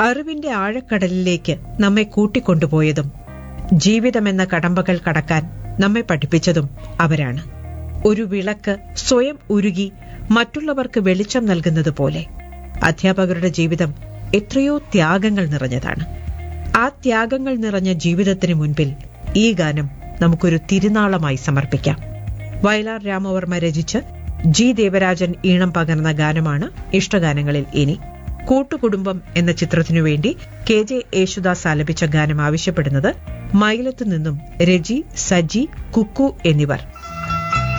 അറിവിന്റെ ആഴക്കടലിലേക്ക് നമ്മെ കൂട്ടിക്കൊണ്ടുപോയതും ജീവിതമെന്ന കടമ്പകൾ കടക്കാൻ നമ്മെ പഠിപ്പിച്ചതും അവരാണ് ഒരു വിളക്ക് സ്വയം ഉരുകി മറ്റുള്ളവർക്ക് വെളിച്ചം നൽകുന്നത് പോലെ അധ്യാപകരുടെ ജീവിതം എത്രയോ ത്യാഗങ്ങൾ നിറഞ്ഞതാണ് ആ ത്യാഗങ്ങൾ നിറഞ്ഞ ജീവിതത്തിന് മുൻപിൽ ഈ ഗാനം നമുക്കൊരു തിരുനാളമായി സമർപ്പിക്കാം വയലാർ രാമവർമ്മ രചിച്ച് ജി ദേവരാജൻ ഈണം പകർന്ന ഗാനമാണ് ഇഷ്ടഗാനങ്ങളിൽ ഇനി കൂട്ടുകുടുംബം എന്ന ചിത്രത്തിനു വേണ്ടി കെ ജെ യേശുദാസ് ആലപിച്ച ഗാനം ആവശ്യപ്പെടുന്നത് മൈലത്തു നിന്നും രജി സജി കുക്കു എന്നിവർ